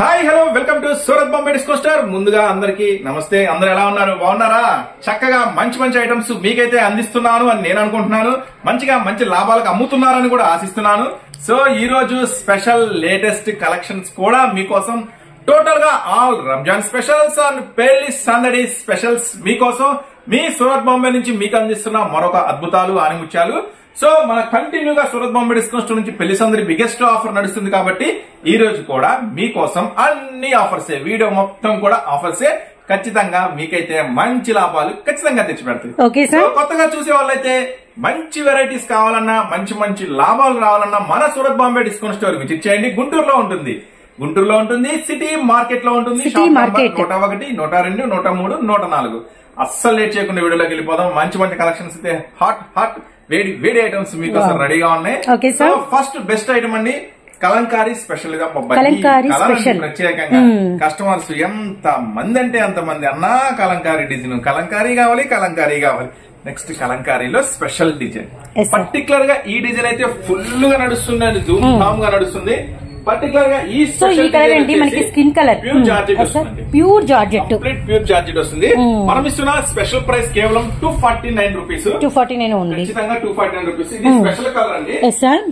Hi hello welcome to Surat Bombay discount store ముందుగా అందరికి నమస్తే అందరు ఎలా ఉన్నారు బాగున్నారా చక్కగా మంచి మంచి ఐటమ్స్ మీకైతే అందిస్తున్నాను అని నేను అనుకుంటున్నాను మంచిగా మంచి లాభాలకు అమ్ముతున్నారని కూడా ఆశిస్తున్నాను సో ఈ రోజు స్పెషల్ లేటెస్ట్ కలెక్షన్స్ కూడా మీకోసం టోటల్ గా ఆల్ రంజాన్ స్పెషల్స్ అండ్ పెళ్లి సందడి స్పెషల్స్ మీకోసం మీ సూరత్ బాంబే నుంచి మీకు అందిస్తున్న మరొక అద్భుతాలు ఆనిముత్యాలు సో మన కంటిన్యూగా సూరత్ బాంబే డిస్కౌంట్ నుంచి పెళ్లి సందడి బిగ్గెస్ట్ ఆఫర్ నడుస్తుంది కాబట్టి ఈ రోజు కూడా మీకోసం అన్ని ఆఫర్సే వీడియో మొత్తం కూడా ఆఫర్సే ఖచ్చితంగా మీకైతే మంచి లాభాలు ఖచ్చితంగా తెచ్చి పెడతాయి ఓకే సార్ సో కొత్తగా చూసే వాళ్ళైతే మంచి వెరైటీస్ కావాలన్నా మంచి మంచి లాభాలు రావాలన్నా మన Surat Bombay discount store visit చేయండి గుంటూరులో ఉంటుంది గుంటూరులో ఉంటుంది సిటీ మార్కెట్ లో ఉంటుంది City షాప్ నంబర్ మార్కెట్. నూట ఒకటి నూట రెండు నూట మూడు నూట నాలుగు అస్సలు లేట్ చేయకుండా వీడియోలోకి వెళ్ళిపోదాం మంచి మంచి కలెక్షన్స్ అయితే హాట్ హాట్ వేడి వేడి ఐటమ్స్ మీకోసం Wow. రెడీగా ఉన్నాయి Okay, sir. First best item అండి కలంకారీ స్పెషల్ గా అబ్బా, ఈ కలంకారీ colour అంటే special. ప్రత్యేకంగా Hmm. కస్టమర్స్ ఎంత మంది అంటే అంత మంది అన్నా కలంకారీ డిజైన్ కలంకారీ కావాలి కలంకారీ కావాలి నెక్స్ట్ కలంకారీలో special design Yes, sir. Particular గా ఈ డిజైన్ అయితే ఫుల్ గా నడుస్తుంది అది ధూమ్ ధామ్ గా నడుస్తుంది పర్టికులర్ గా ఈ సో ఈ కలర్ ఏంటి మనకి స్కిన్ కలర్ ప్యూర్ జార్జెట్ వస్తుంది pure georgette complete pure georgette వస్తుంది మనం ఇస్తున్న స్పెషల్ ప్రైస్ కేవలం two forty nine rupees two forty nine ఉంది ఖచ్చితంగా టూ ఫార్టీ నైన్ రూపీస్ ఇది స్పెషల్ కలర్ అండి yes sir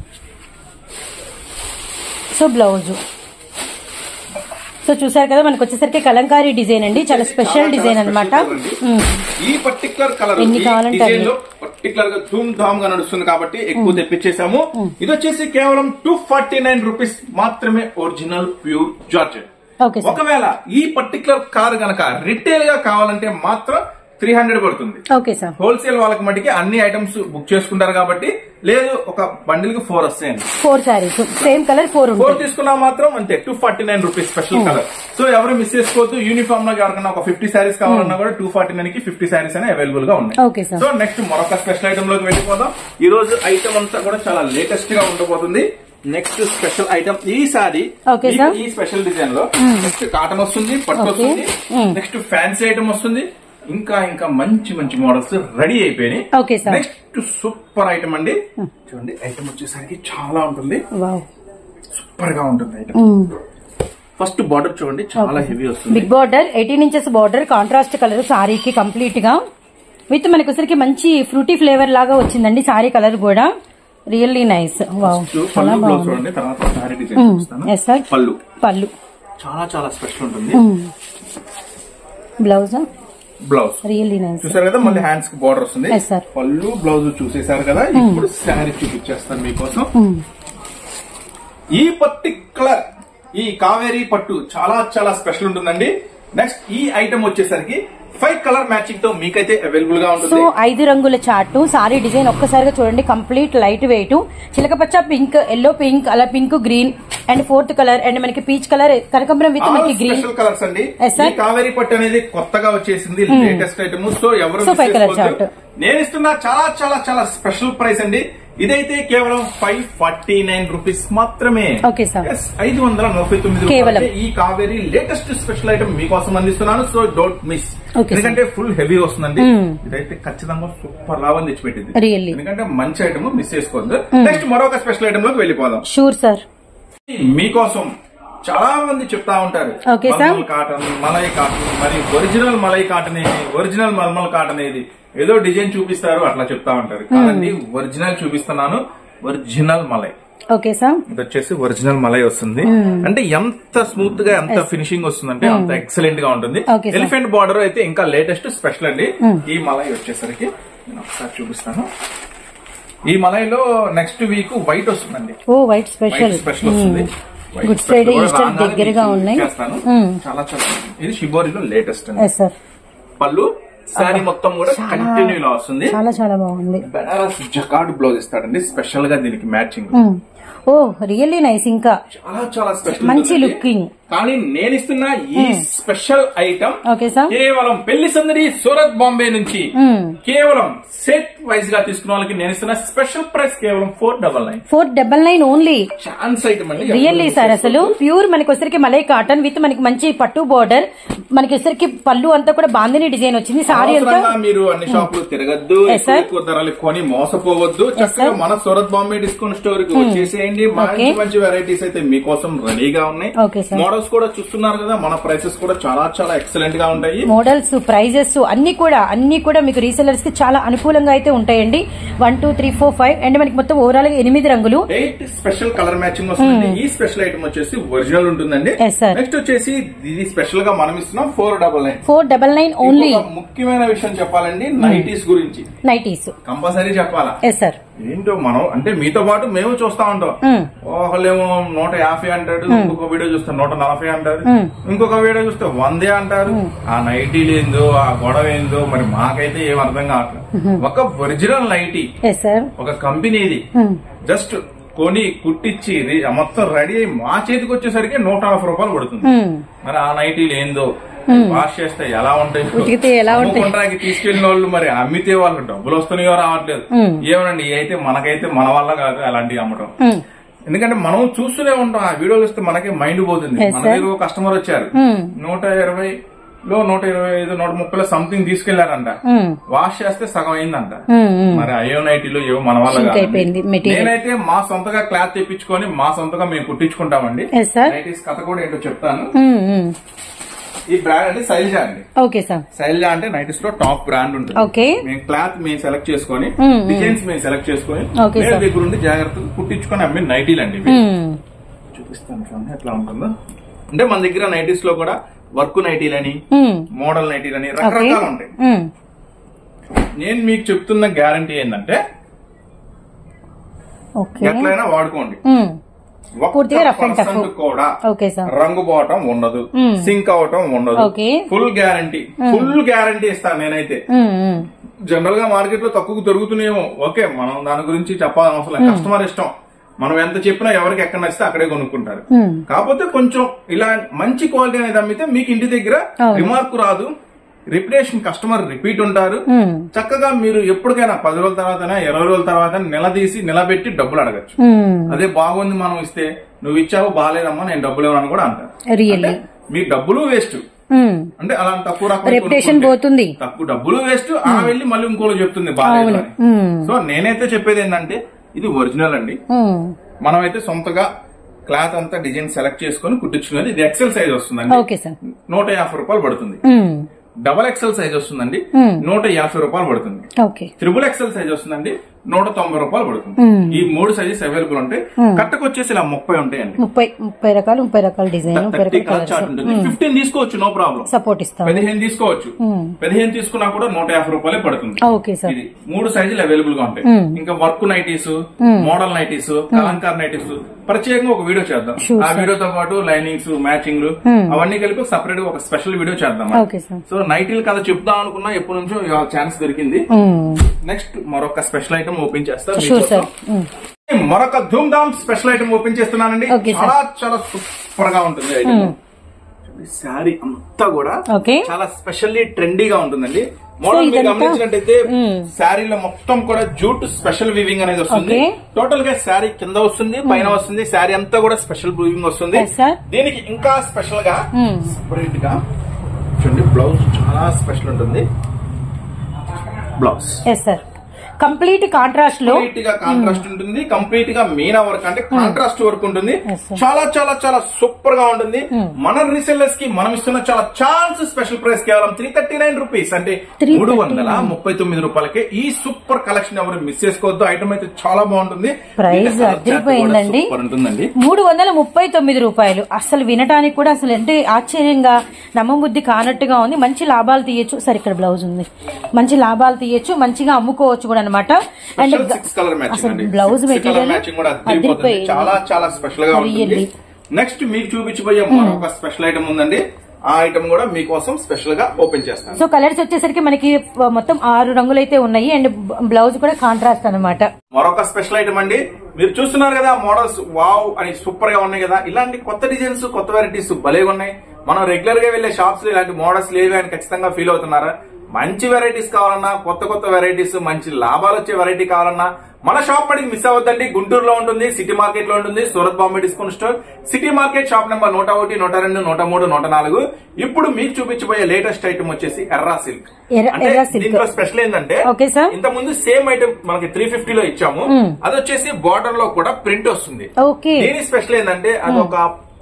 so blouse so చూసారు కదా మనకు వచ్చేసరికి కలంకారీ డిజైన్ అండి చాలా స్పెషల్ చాలా డిజైన్ చాలా అనమాట special colour అండి. ఈ పర్టికులర్ కలర్ ఎన్ని కావాలంటే డిజైన్ అన్ని. లో పర్టికులర్ గా ధూమ్ ధామ్ గా నడుస్తుంది కాబట్టి ఎక్కువ తెప్పించేసాము ఇది వచ్చేసి కేవలం టూ ఫార్టీ నైన్ రూపీస్ మాత్రమే original pure georgette okay sir ఒకవేళ ఈ పర్టికులర్ కార్ గనక రిటైల్ గా కావాలంటే మాత్రం త్రీ హండ్రెడ్ పడుతుంది ఓకే సార్ హోల్సేల్ వాళ్ళకి మటుకి అన్ని ఐటమ్స్ బుక్ చేసుకుంటారు కాబట్టి లేదు ఒక బండిల్ కి ఫోర్ వస్తాయండి four saris same colour four four ఉంటుంది తీసుకున్నా మాత్రం అంతే two forty nine rupees special colour so ఎవరు మిస్ చేసుకోవద్దు యూనిఫామ్ లో ఎవరికైనా ఒక ఫిఫ్టీ శారీస్ కావాలన్నా కూడా టూ ఫార్టీ నైన్ కి ఫిఫ్టీ శారీస్ అనే అవైలబుల్ గా ఉన్నాయి ఓకే సార్ సో నెక్స్ట్ మరొక స్పెషల్ ఐటమ్ లోకి వెళ్ళిపోదాం ఈ రోజు ఐటమ్ అంతా కూడా చాలా లేటెస్ట్ గా ఉండబోతుంది నెక్స్ట్ స్పెషల్ ఐటమ్ ఈ సారీ Okay, మీకు sir. ఈ స్పెషల్ డిజైన్ లో నెక్స్ట్ కాటన్ వస్తుంది పట్టు Okay. వస్తుంది Mm. నెక్స్ట్ ఫ్యాన్సీ ఐటమ్ వస్తుంది ఇంకా ఇంకా మంచి మంచి మోడల్స్ రెడీ అయిపోయినాయి Okay, sir. Next super item అండి చూడండి ఐటమ్ వచ్చేసరికి చాలా ఉంటుంది వావ్ సూపర్ గా ఉంటుంది ఐటమ్ ఫస్ట్ బార్డర్ చూడండి చాలా హెవీ వస్తుంది big border eighteen inches border contrast colour సారీకి కంప్లీట్ గా విత్ మనకి వచ్చరికి మంచి ఫ్రూటీ ఫ్లేవర్ లాగా వచ్చిందండి సారీ కలర్ కూడా రియల్లీ నైస్ వావ్ First చాలా పళ్ళు బ్లౌజ్ బాగుంది చూడండి తర్వాత సారీ డిజైన్ చూపిస్తాను ఎస్ సార్ పళ్ళు పళ్ళు చాలా చాలా స్పెషల్ ఉంటుంది బ్లౌజ్ బ్లౌజ్ రియల్లీ నైస్ చూసారు కదా మళ్ళీ హ్యాండ్స్ కి బార్డర్ వస్తుంది Yes, sir. పళ్ళు బ్లౌజ్ చూసేసారు కదా ఇప్పుడు శారీ చూపించేస్తాను మీకోసం ఈ పర్టికులర్ ఈ కావేరీ పట్టు చాలా చాలా స్పెషల్ ఉంటుందండి నెక్స్ట్ ఈ ఐటమ్ వచ్చేసరికి ఫైవ్ కలర్ మ్యాచింగ్ తో మీకైతే అవైలబుల్ గా సో ఉంటుంది ఐదు రంగుల చార్ట్ సారీ డిజైన్ ఒక్కసారిగా చూడండి కంప్లీట్ లైట్ వెయిట్ చిలకపచ్చ పింక్ ఎల్లో పింక్ అలా pink green and fourth colour and మనకి పీచ్ కలర్ కనకంబరం విత్ మనకి గ్రీన్ స్పెషల్ కలర్స్ అండి Yes, sir. ఈ కావేరీ పట్టు అనేది కొత్తగా వచ్చేసింది లేటెస్ట్ ఐటమ్ సో ఎవరు So, miss five colour చేసుకోవద్దు. chart. నేను ఇస్తున్న చాలా చాలా చాలా స్పెషల్ ప్రైస్ అండి ఇదైతే కేవలం ఫైవ్ ఫార్టీ నైన్ రూపీస్ మాత్రమే Okay, sir. Yes, ఐదు వందల నలభై తొమ్మిది కేవలం. రూపాయలకే ఈ కావేరీ లేటెస్ట్ స్పెషల్ ఐటమ్ మీకోసం అందిస్తున్నాను so don't miss Okay, sir. ఎందుకంటే ఫుల్ హెవీ వస్తుందండి Hmm. ఇదైతే ఖచ్చితంగా సూపర్ లాభం తెచ్చిపెట్టింది Really. ఎందుకంటే మంచి ఐటమ్ మిస్ చేసుకోవద్దు నెక్స్ట్ మరొక స్పెషల్ ఐటమ్ లోకి వెళ్ళిపోదాం షూర్ సార్ మీకోసం చాలా మంది చెప్తా ఉంటారు Okay, sir. మల్మల్ కాటన్ మలై కాటన్ మరి ఒరిజినల్ మలై కాటన్ ఏది ఒరిజినల్ మల్మల్ కాటన్ ఏది ఏదో డిజైన్ చూపిస్తారు అట్లా చెప్తా ఉంటారు కాదండి ఒరిజినల్ చూపిస్తున్నాను ఒరిజినల్ మలై ఓకే సార్ ఇది వచ్చేసి ఒరిజినల్ మలై వస్తుంది అంటే ఎంత స్మూత్ గా ఎంత ఫినిషింగ్ వస్తుందంటే అంత ఎక్సలెంట్ గా ఉంటుంది Okay, sir. ఎలిఫెంట్ బార్డర్ అయితే ఇంకా లేటెస్ట్ స్పెషల్ అండి ఈ మలై వచ్చేసరికి నేను ఒకసారి చూపిస్తాను ఈ మలైలో నెక్స్ట్ వీక్ వైట్ వస్తుందండి ఓ వైట్ స్పెషల్ వైట్ స్పెషల్ వస్తుంది వైట్ గుడ్ స్పెషల్ ఫ్రైడే కూడా ఈస్టర్ రాగానే దగ్గరగా మీకు ఉన్నాయి ఇచ్చేస్తాను. మ్మ్. చాలా చాలా ఇది షిబోరిలో లేటెస్ట్ అండి ఎస్ సార్ పళ్ళు శారీ మొత్తం కూడా కంటిన్యూ ఇలా వస్తుంది చాలా చాలా బాగుంది బెనారస్ జకార్డ్ బ్లౌజ్ ఇస్తాడండి స్పెషల్ గా దీనికి మ్యాచింగ్ ఓ రియల్లీ నైస్ ఇంకా చాలా చాలా స్పెషల్ మంచి ఉంటుందండి. looking. కానీ నేను ఇస్తున్న ఈ స్పెషల్ ఐటమ్ ఓకే సార్ కేవలం పెళ్లి సందడి సూరత్ బాంబే నుంచి కేవలం సెట్ వైజ్ గా తీసుకున్న వాళ్ళకి నేను ఇస్తున్న స్పెషల్ ప్రైస్ కేవలం four double nine four double nine only chance item అండి రియల్లీ సార్ అసలు ప్యూర్ మనకి వచ్చరికి మలై కాటన్ విత్ మనకి మంచి పట్టు బోర్డర్ మనకి వచ్చరికి పళ్ళు అంతా కూడా బాందిని డిజైన్ వచ్చింది సారీ అంతా అనవసరంగా మీరు అన్ని షాపులు తిరగద్దు Yes, ఎక్కువ sir. ఎక్కువ ధరలు కొని మోసపోవద్దు చక్కగా sir. మన సూరత్ బాంబే డిస్కౌంట్ స్టోర్ కి వచ్చేసేయండి మంచి Okay. మంచి వెరైటీస్ అయితే మీకోసం రెడీగా ఉన్నాయి Okay, sir. మోడల్స్ మోడల్స్ కూడా చూస్తున్నారు కదా మన ప్రైసెస్ కూడా చాలా చాలా ఎక్సలెంట్ గా ఉంటాయి మోడల్స్ ప్రైజెస్ అన్ని కూడా అన్ని కూడా మీకు రీసెలర్స్ కి చాలా అనుకూలంగా అయితే ఉంటాయండి one two three four five and మనకి మొత్తం ఓవరాల్ గా ఎనిమిది రంగులు ఎయిట్ స్పెషల్ కలర్ మ్యాచింగ్ వస్తుంది ఈ స్పెషల్ ఐటమ్ వచ్చేసి ఒరిజినల్ ఉంటుందండి Yes, sir. నెక్స్ట్ వచ్చేసి ఇది స్పెషల్ గా మనం ఇస్తున్నాం four double nine four double nine only ముఖ్యమైన విషయం చెప్పాలండి నైటీస్ గురించి నైటీస్ కంపల్సరీ చెప్పాలా ఎస్ సార్ ఏంటో మనం అంటే మీతో పాటు మేము చూస్తా ఉంటాం మ్మ్. ఒకళ్ళేమో నూట యాభై అంటాడు ఇంకొక వీడియో చూస్తే నూట నలభై అంటారు మ్మ్. ఇంకొక వీడియో చూస్తే వందే అంటారు ఆ నైటీలు ఏందో ఆ గొడవ ఏందో మరి మాకైతే ఏం అర్థం కావట్లేదు ఒక ఒరిజినల్ నైటీ ఎస్ సార్ ఒక కంపెనీది జస్ట్ కొని కుట్టించి రి- మొత్తం రెడీ అయ్యి మా చేతికి వచ్చేసరికి నూట నలభై రూపాయలు పడుతుంది మరి ఆ నైటీలు ఏందో వాష్ చేస్తే ఎలా ఉంటాయి ఉతికితే ఎలా ఉంటాయి? అమ్ముకోవడానికి తీసుకెళ్లిన వాళ్ళు మరి అమ్మితే వాళ్ళకి డబ్బులు వస్తున్నాయో రావట్లేదు మ్మ్. ఏమనండి ఇవి అయితే మనకైతే మన వల్ల కాదు అలాంటివి అమ్మటం ఎందుకంటే మనం చూస్తూనే ఉంటాం ఆ వీడియోలు వస్తే మనకి మైండ్ పోతుంది Yes, మన sir. దగ్గర ఒక కస్టమర్ వచ్చారు నూట ఇరవై లో నూట ఇరవై ఐదు నూట ముప్పైలో సంథింగ్ తీసుకెళ్లారంట వాష్ చేస్తే సగం అయిందంట మరి అయ్యో నైటీలు ఏవో మన వల్ల Shrink కాదండి. అయిపోయింది material. నేనైతే మా సొంతగా క్లాత్ తెప్పించుకొని మా సొంతగా మేము కుట్టించుకుంటామండి ఎస్ సార్ నైటీస్ కథ కూడా ఏంటో చెప్తాను ఈ బ్రాండ్ అంటే శైలజ అండి ఓకే సార్ శైలజ అంటే నైటీస్ లో టాప్ బ్రాండ్ ఉంటుంది ఓకే మేము క్లాత్ మేము సెలెక్ట్ చేసుకొని మ్మ్, మ్మ్. డిజైన్స్ మేము సెలెక్ట్ చేసుకొని Okay, నేను sir. దగ్గర ఉండి జాగ్రత్తగా కుట్టించుకొని అమ్మే నైటీలు అండి ఇవి. చూపిస్తాను చూడండి ఎట్లా ఉంటుందో అంటే మన దగ్గర నైటీస్ లో కూడా వర్క్ నైటీలని మోడల్ నైటీలని ఓకే రకరకాలు ఉంటాయి నేను మీకు చెప్తున్న గ్యారంటీ ఏంటంటే ఓకే ఎట్లయినా వాడుకోండి ఒక్క పూర్తిగా rough and tough. percent కూడా ఓకే సార్ రంగు పోవటం ఉండదు మ్మ్. సింక్ అవటం ఉండదు Okay. Full guarantee full guarantee ఇస్తాను నేనైతే జనరల్ గా మార్కెట్ లో తక్కువ దొరుకుతున్నాయేమో ఓకే మనం దాని గురించి చెప్పాల్సిన అవసరం లేదు కస్టమర్ ఇష్టం మనం ఎంత చెప్పినా ఎవరికి ఎక్కడ నచ్చితే అక్కడే కొనుక్కుంటారు కాకపోతే కొంచెం ఇలా మంచి క్వాలిటీ అనేది అమ్మితే మీకు ఇంటి దగ్గర అవును. రిమార్క్ రాదు రిపిటేషన్ కస్టమర్ రిపీట్ ఉంటారు చక్కగా మీరు ఎప్పటికైనా పది రోజుల తర్వాత ఇరవై రోజుల తర్వాత నిలదీసి నిలబెట్టి డబ్బులు అడగచ్చు అదే బాగుంది మనం ఇస్తే నువ్వు ఇచ్చావు బాగాలేదమ్మా నేను డబ్బులు ఇవ్వనని కూడా అంటారు రియల్లీ మీ డబ్బులు వేస్ట్ అంటే అలా తక్కువ రకం రెప్యుటేషన్ కొనుక్కుంటే పోతుంది తక్కువ డబ్బులు వేస్ట్ ఆ వెళ్ళి మళ్ళీ ఇంకోలో చెప్తుంది బాగాలేదు అని సో నేనైతే చెప్పేది ఏంటంటే ఇది ఒరిజినల్ అండి మనమైతే సొంతగా క్లాత్ అంతా డిజైన్ సెలెక్ట్ చేసుకొని కుట్టించుకున్నది ఇది ఎక్సెల్ సైజ్ వస్తుందండి ఓకే సార్ నూట యాభై రూపాయలు పడుతుంది డబల్ ఎక్సెల్ సైజ్ వస్తుందండి నూట యాభై రూపాయలు పడుతుంది ఓకే త్రిబుల్ ఎక్సెల్ సైజ్ వస్తుందండి నూట తొంభై రూపాయలు పడుతుంది ఈ మూడు సైజెస్ అవైలబుల్ ఉంటాయి కట్టకు వచ్చేసి ఇలా ముప్పై ఉంటాయండి ముప్పై ముప్పై రకాలు ముప్పై రకాల డిజైన్ ముప్పై థర్టీ రకాల కలర్ చార్ట్ కలర్స్ ఉంటుంది ఫిఫ్టీన్ తీసుకోవచ్చు నో ప్రాబ్లం సపోర్ట్ ఇస్తాం పదిహేను తీసుకోవచ్చు పదిహేను తీసుకున్నా కూడా నూట యాభై రూపాయలే పడుతుంది ఓకే సార్ ఇది మూడు సైజులు అవైలబుల్ గా ఉంటాయి ఇంకా work nighties model nighties kalamkari nighties ప్రత్యేకంగా ఒక వీడియో చేద్దాం Sure, ఆ వీడియోతో పాటు లైనింగ్స్ మ్యాచింగ్ అవన్నీ కలిపి సపరేట్ ఒక స్పెషల్ వీడియో చేద్దాం ఓకే సార్ సో నైటీలు కథ చెప్దాం అనుకున్నా ఎప్పటి నుంచో ఛాన్స్ దొరికింది నెక్స్ట్ మరొక స్పెషల్ ఐటమ్ ఓపెన్ చేస్తా షూర్ సార్ మీకోసం. మరొక ధూమ్ ధామ్ స్పెషల్ ఐటమ్ ఓపెన్ చేస్తున్నానండి Okay, sir. చాలా చాలా సూపర్ గా ఉంటుంది ఐటమ్ శారీ అంతా కూడా ఓకే చాలా స్పెషల్లీ ట్రెండీగా ఉంటుందండి మోడల్ మీరు ఇదంతా- గమనించినట్టయితే శారీలో మొత్తం కూడా జూట్ స్పెషల్ వీవింగ్ అనేది వస్తుంది Okay. టోటల్ గా శారీ కింద వస్తుంది పైన వస్తుంది శారీ అంతా కూడా స్పెషల్ వీవింగ్ వస్తుంది Yes, sir. దీనికి ఇంకా స్పెషల్ గా Hmm. సెపరేట్ గా చూడండి బ్లౌజ్ చాలా స్పెషల్ ఉంటుంది blouse yes sir complete contrast లో కంప్లీట్ గా కాంట్రాస్ట్ ఉంటుంది కంప్లీట్ గా మీనా వర్క్ అంటే కాంట్రాస్ట్ వర్క్ ఉంటుంది Yes, sir. చాలా చాలా చాలా సూపర్ గా ఉంటుంది మన రీసెల్లర్స్ కి మనం ఇస్తున్న చాలా ఛాన్స్ స్పెషల్ ప్రైస్ కేవలం త్రీ థర్టీ నైన్ రూపీస్ అంటే 339. మూడు వందల ముప్పై తొమ్మిది రూపాయలకి ఈ సూపర్ కలెక్షన్ ఎవరు మిస్ చేసుకోవద్దు ఐటమ్ అయితే చాలా బాగుంటుంది Price ఇంకా colour chart కూడా అదిరిపోయిందండి. సూపర్ ఉంటుందండి మూడు వందల ముప్పై తొమ్మిది రూపాయలు అసలు వినటానికి కూడా అసలు అంటే ఆశ్చర్యంగా నమ్మబుద్ధి కానట్టుగా ఉంది మంచి లాభాలు తీయొచ్చు సరే ఇక్కడ బ్లౌజ్ ఉంది మంచి లాభాలు తీయొచ్చు మంచిగా అమ్ముకోవచ్చు కూడా అనమాట and special six colour matching అసలు అండి blouse Six colour material matching కూడా అదిరిపోతుంది అదిరిపోయింది చాలా చాలా స్పెషల్ గా ఉంటుంది Really. నెక్స్ట్ మీకు చూపించబోయే మరొక స్పెషల్ ఐటమ్ ఉందండి ఆ ఐటమ్ కూడా మీకోసం స్పెషల్ గా ఓపెన్ చేస్తాను సో కలర్స్ వచ్చేసరికి మనకి మొత్తం ఆరు రంగులు అయితే ఉన్నాయి అండ్ బ్లౌజ్ కూడా కాంట్రాస్ట్ అన్నమాట మరొక స్పెషల్ ఐటమ్ అండి మీరు చూస్తున్నారు కదా మోడల్స్ వావ్ అని సూపర్ గా ఉన్నాయి కదా ఇలాంటి కొత్త డిజైన్స్ కొత్త వెరైటీస్ భలేగా ఉన్నాయి మనం రెగ్యులర్ గా వెళ్లే షాప్స్ లో ఇలాంటి మోడల్స్ లేవు అని ఖచ్చితంగా ఫీల్ అవుతున్నారా మంచి వెరైటీస్ కావాలన్నా కొత్త కొత్త వెరైటీస్ మంచి లాభాలు వచ్చే వెరైటీ కావాలన్నా మన షాప్ అడిగి మిస్ అవ్వద్దండి గుంటూరులో ఉంటుంది సిటీ మార్కెట్ లో ఉంటుంది Surat Bombay discount store city market shop number నూట ఒకటి నూట రెండు నూట మూడు నూట నాలుగు ఇప్పుడు మీకు చూపించబోయే లేటెస్ట్ ఐటమ్ వచ్చేసి ఎర్రా సిల్క్ ఎర్ర- అంటే ఎర్రా silk. దీంట్లో స్పెషల్ ఏంటంటే Okay, sir. ఇంత ముందు సేమ్ ఐటమ్ మనకి త్రీ ఫిఫ్టీ లో ఇచ్చాము అది వచ్చేసి బార్డర్ లో కూడా ప్రింట్ వస్తుంది ఓకే దీని స్పెషల్ ఏంటంటే అది ఒక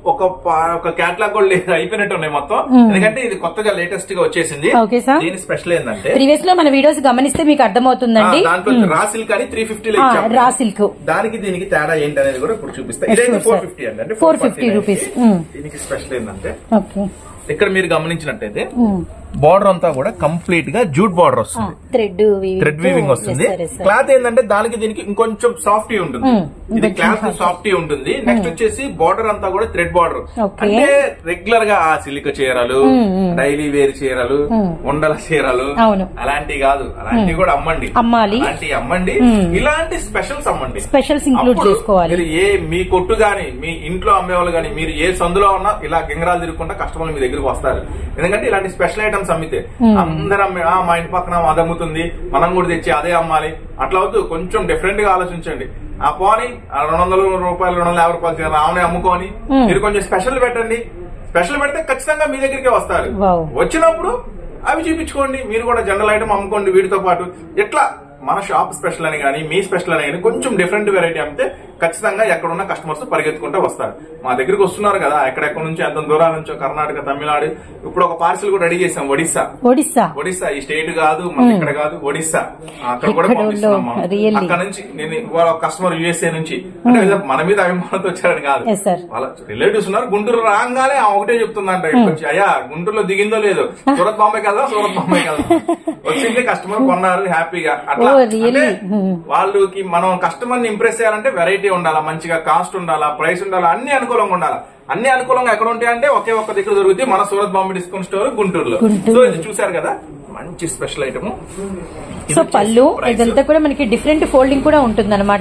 ఒక పా- ఒక క్యాట్లాగ్ కూడా లేదు అయిపోయినట్టు ఉన్నాయి మొత్తం ఎందుకంటే ఇది కొత్తగా లేటెస్ట్ గా వచ్చేసింది ఓకే సార్ దీని స్పెషల్ ఏంటంటే ప్రీవియస్ లో మన వీడియోస్ గమనిస్తే మీకు అర్థమవుతుందండి ఆ, దాంట్లో రా సిల్క్ అని త్రీ ఫిఫ్టీ ఆ, రా సిల్క్ దానికి దీనికి తేడా ఏంటి అనేది కూడా ఇప్పుడు చూపిస్తా ఇదైతే Sure, ఫోర్ sir. ఫిఫ్టీ అండి అంటే 450 rupees. Mm. దీనికి స్పెషల్ ఏంటంటే ఓకే ఇక్కడ మీరు గమనించినట్టయితే బార్డర్ అంతా కూడా కంప్లీట్ గా జూట్ బార్డర్ వస్తుంది థ్రెడ్ థ్రెడ్ వీవింగ్ వస్తుంది క్లాత్ ఏంటంటే దానికి దీనికి ఇంకొంచెం సాఫ్టీ ఉంటుంది Mm. ఇది క్లాత్ సాఫ్టీ ఉంటుంది నెక్స్ట్ వచ్చేసి బార్డర్ అంతా కూడా థ్రెడ్ బార్డర్ Okay. అంటే రెగ్యులర్ గా ఆ సిలిక చీరలు డైలీ వేర్ చీరలు ఉండల చీరలు అవును. అలాంటివి కాదు అలాంటివి కూడా అమ్మండి అమ్మాలి. అలాంటివి అమ్మండి ఇలాంటి స్పెషల్స్ అమ్మండి స్పెషల్స్ ఇంక్లూడ్ అప్పుడు చేసుకోవాలి మీరు ఏ మీ కొట్టు గాని మీ ఇంట్లో అమ్మేవాళ్ళు గాని మీరు ఏ సందులో ఉన్నా ఇలా గింగరాలు తిరుగుకుంటా కస్టమర్లు మీ దగ్గరికి వస్తారు ఎందుకంటే ఇలాంటి స్పెషల్ ఐటమ్స్ అమ్మితే అందరం అమ్మే, "ఆ, మా ఇంటి పక్కన అది అమ్ముతుంది మనం కూడా తెచ్చి అదే అమ్మాలి అట్లా వద్దు కొంచెం డిఫరెంట్ గా ఆలోచించండి ఆ పోని ఆ రెండు వందల రూపాయలు రెండు వందల యాభై రూపాయలు చీర రావని అమ్ముకొని మీరు కొంచెం స్పెషల్ పెట్టండి స్పెషల్ పెడితే ఖచ్చితంగా మీ దగ్గరికి వస్తారు Wow. వచ్చినప్పుడు అవి చూపించుకోండి మీరు కూడా జనరల్ ఐటమ్ అమ్ముకోండి వీటితో పాటు ఎట్లా మన షాప్ స్పెషల్ అని కానీ మీ స్పెషల్ అని కానీ కొంచెం డిఫరెంట్ వెరైటీ అమ్మితే ఖచ్చితంగా ఎక్కడున్న కస్టమర్స్ పరిగెత్తుకుంటూ వస్తారు మా దగ్గరికి వస్తున్నారు కదా ఎక్కడెక్కడ నుంచి ఎంత దూరం నుంచో కర్ణాటక తమిళనాడు ఇప్పుడు ఒక పార్సిల్ కూడా రెడీ చేసాం ఒడిస్సా ఒడిస్సా ఒడిస్సా ఈ స్టేట్ కాదు మన ఇక్కడ కాదు ఒడిస్సా అక్కడ కూడా ఎక్కడ పంపిస్తున్నాం ఉండవు, మనం. really. అక్కడ నుంచి నేను వాళ్ళ కస్టమర్ యుఎస్ఏ నుంచి అంటే ఏదో మన మీద అభిమానంతో వచ్చారని కాదు Yes, sir. వాళ్ళ రిలేటివ్స్ ఉన్నారు గుంటూరు రాగానే ఆ ఒకటే చెప్తుందంట ఇక్కడికి వచ్చి అయ్యా గుంటూరులో దిగిందో లేదో సూరత్ బాంబే కదా సూరత్ బాంబే కదా వచ్చింది కస్టమర్ కొన్నారు హ్యాపీగా అట్లా Oh, really? అంటే Hmm. వాళ్ళకి మనం కస్టమర్ ని ఇంప్రెస్ చేయాలంటే వెరైటీ ఉండాలా మంచిగా కాస్ట్ ఉండాలా ప్రైస్ ఉండాలా అన్ని అనుకూలంగా ఉండాలా అన్ని అనుకూలంగా ఎక్కడ ఉంటాయి అంటే ఒకే ఒక్క దగ్గర దొరుకుతాయి మన సూరత్ బాంబే డిస్కౌంట్ స్టోర్ గుంటూరులో గుంటూరు. సో ఇది చూసారు కదా మంచి స్పెషల్ ఐటమ్ సో పళ్ళు ఇదంతా కూడా మనకి డిఫరెంట్ ఫోల్డింగ్ కూడా ఉంటుంది అనమాట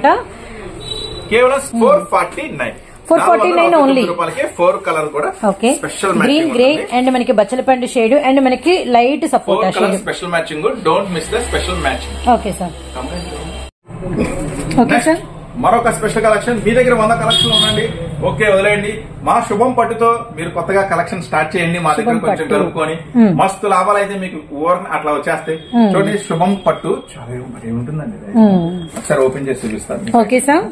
కేవలం ఫోర్ ఫార్టీ నైన్ 449 only. రూపాయలకి ఫోర్ కలర్ కూడా okay special green grey and మనకి బచ్చలపండు షేడ్ అండ్ మనకి లైట్ ఫోర్ సపోటా colour shade special matching don't miss the special matching okay sir okay sir మరొక స్పెషల్ కలెక్షన్ మీ దగ్గర వంద కలెక్షన్ ఉందండి ఓకే వదిలేయండి మా శుభం పట్టుతో మీరు కొత్తగా కలెక్షన్ స్టార్ట్ చేయండి మా దగ్గర శుభం కొంచెం పట్టు. కలుపుకొని మ్మ్. మస్తు లాభాలు అయితే మీకు ఓవర్ అట్లా వచ్చేస్తాయి చూడండి శుభం పట్టు చాలా మరి ఉంటుందండి ఇది. ఒకసారి ఓపెన్ చేసి చూపిస్తాను మీకు. ఓకే సార్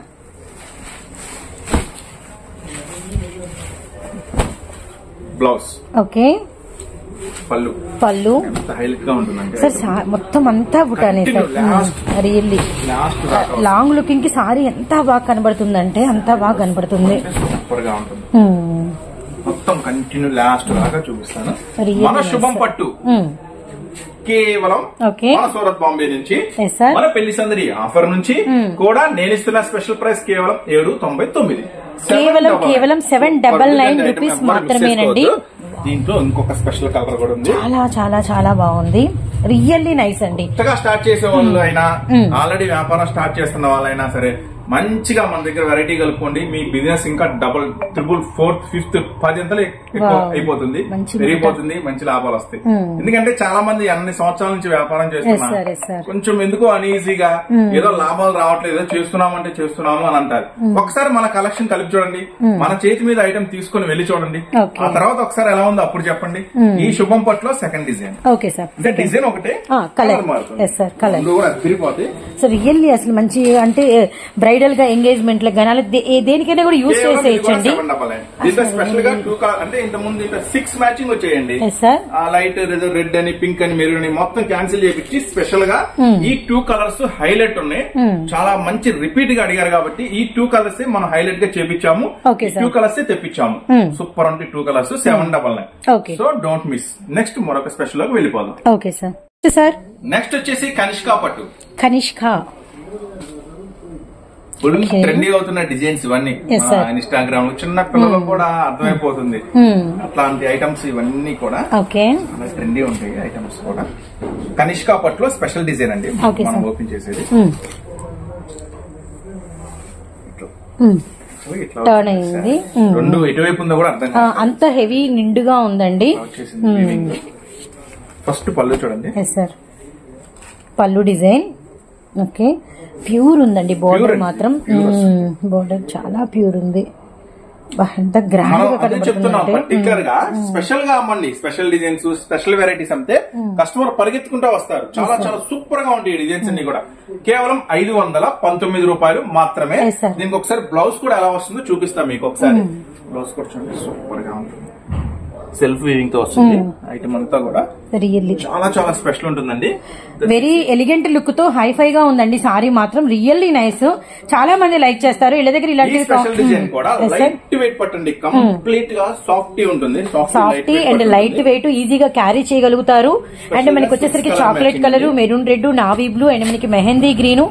బ్లౌజ్ ఓకే పళ్ళు పళ్ళు ఎంత హైలైట్ గా ఉంటుందంటే సార్ సా- మొత్తం అంతా బుటానే సార్ Last. రియల్లీ లాస్ట్ దాకా లాంగ్ లుకింగ్ కి సారీ ఎంత బాగా కనబడుతుందంటే అంత బాగా కనబడుతుంది సూపర్ గా ఉంటుంది మ్మ్. మొత్తం కంటిన్యూ లాస్ట్ దాకా చూపిస్తాను Really మన nice, శుభం sir. పట్టు మ్మ్. కేవలం Okay. మన సూరత్ బాంబే నుంచి Yes, sir. మన పెళ్లి సందడి ఆఫర్ నుంచి కూడా నేను ఇస్తున్న స్పెషల్ ప్రైస్ కేవలం ఏడు తొంభై తొమ్మిది కేవలం, Seven కేవలం double. 799 Item rupees ఎవరు miss మాత్రమేనండి. చేసుకోవద్దు. దీంట్లో ఇంకొక స్పెషల్ కలర్ కూడా ఉంది చాలా చాలా చాలా బాగుంది రియల్లీ నైస్ అండి కొత్తగా స్టార్ట్ చేసే వాళ్ళు అయినా ఆల్రెడీ వ్యాపారం స్టార్ట్ చేస్తున్న వాళ్ళైనా సరే మంచిగా మన దగ్గర వెరైటీ కలుపుకోండి మీ బిజినెస్ ఇంకా డబుల్ ట్రిపుల్ ఫోర్త్ ఫిఫ్త్ పది అంతలు ఎక్కువ Wow. అయిపోతుంది మంచి పెరిగిపోతుంది మంచి లాభాలు వస్తాయి ఎందుకంటే చాలా మంది అన్ని సంవత్సరాల నుంచి వ్యాపారం Yes, sir, yes, sir. చేస్తున్నారు కొంచెం ఎందుకో అనీజీగా ఏదో లాభాలు రావట్లేదు ఏదో చేస్తున్నాము అంటే చేస్తున్నాము అని అంటారు ఒకసారి మన కలెక్షన్ కలిపి చూడండి మన చేతి మీద ఐటమ్ తీసుకుని వెళ్ళి చూడండి Okay. ఆ తర్వాత ఒకసారి ఎలా ఉందో అప్పుడు చెప్పండి ఈ శుభం పట్లో సెకండ్ డిజైన్ ఓకే సార్ అంటే డిజైన్ ఒకటే కలర్ colour మారుతుంది. ఎస్ సార్ కలర్ రెండు కూడా తిరిగిపోతాయి సో రియల్లీ అసలు మంచి అంటే బ్రైడల్ గా ఎంగేజ్మెంట్ లకు కానీ అలా దే- ఏ- దేనికైనా కూడా యూస్ కేవలం ఇది కూడా చేసేయచ్చండి seven double nine. దీంట్లో స్పెషల్ గా టూ కలర్ అంటే ఇంత ముందు ఇంత సిక్స్ మ్యాచింగ్ వచ్చేయండి ఎస్ సార్ ఆ లైట్ రెడ్ అని పింక్ అని మెరూన్ అని మొత్తం క్యాన్సిల్ చేపించి స్పెషల్ గా ఈ టూ కలర్స్ హైలైట్ ఉన్నాయి చాలా మంచి రిపీట్ గా అడిగారు కాబట్టి ఈ టూ కలర్స్ మనం హైలైట్ గా చేపించాము Okay, sir. టూ కలర్స్ తెప్పించాము సూపర్ అంటే two colours seven double nine okay so don't miss next మరొక స్పెషల్ లోకి వెళ్ళిపోదాం ఓకే సార్ సార్ నెక్స్ట్ వచ్చేసి కనిష్కా పట్టు కనిష్క ఫుల్ Okay. ట్రెండీ అవుతున్న డిజైన్స్ ఇవన్నీ Yes, sir. ఇన్స్టాగ్రామ్ చిన్న పిల్లలకు కూడా అర్థమైపోతుంది అట్లాంటి ఐటమ్స్ ఇవన్నీ కూడా ఓకే చాలా ట్రెండీ ఉంటాయి ఐటమ్స్ కూడా కనిష్కా పట్లో స్పెషల్ డిజైన్ అండి Okay, మనం sir. ఓపెన్ చేసేది ఇట్లా. సో ఇట్లా Turn వచ్చేసి అయింది. రెండు ఎటువైపు ఉందో కూడా అర్థం కాదు అంత హెవీ నిండుగా ఉందండి వచ్చేసింది ఫస్ట్ పళ్ళు చూడండి yes sir pallu design okay pure ఉందండి Pure బోర్డర్ అండి. మాత్రం Pure బోర్డర్ చాలా ప్యూర్ ఉంది బా, ఎంత గ్రాండ్ మనం గా అదే చెప్తున్నాం కనబడుతుందంటే పర్టికులర్ గా స్పెషల్ గా అమ్మండి స్పెషల్ డిజైన్స్ స్పెషల్ వెరైటీస్ అంతే కస్టమర్ పరిగెత్తుకుంటా వస్తారు చాలా చాలా సూపర్ గా ఉంటాయి డిజైన్స్ అన్ని కూడా కేవలం ఐదు వందల పంతొమ్మిది రూపాయలు మాత్రమే Yes, sir. దీనికి ఒకసారి బ్లౌజ్ కూడా ఎలా వస్తుందో చూపిస్తాం మీకు ఒకసారి బ్లౌజ్ కూడా చూడండి సూపర్ గా ఉంటుంది సెల్ఫ్ వీవింగ్ తో వస్తుంది ఐటమ్ అంతా కూడా రియల్లీ చాలా చాలా స్పెషల్ ఉంటుందండి వెరీ ఎలిగెంట్ లుక్ తో హైఫై గా ఉందండి సారీ మాత్రం రియల్లీ నైస్ చాలా మంది లైక్ చేస్తారు ఇళ్ళ దగ్గర ఈ ఇలాంటి స్పెషల్ డిజైన్ కూడా లైట్ వెయిట్ పట్టండి కంప్లీట్ గా సాఫ్టీ ఉంటుంది సాఫ్టీ అండ్ లైట్ వెయిట్ ఈజీగా క్యారీ చేయగలుగుతారు అండ్ మనకి వచ్చేసరికి colour చాక్లెట్ matching కలర్ ఉంది. Maroon red navy blue and మనకి మెహందీ గ్రీన్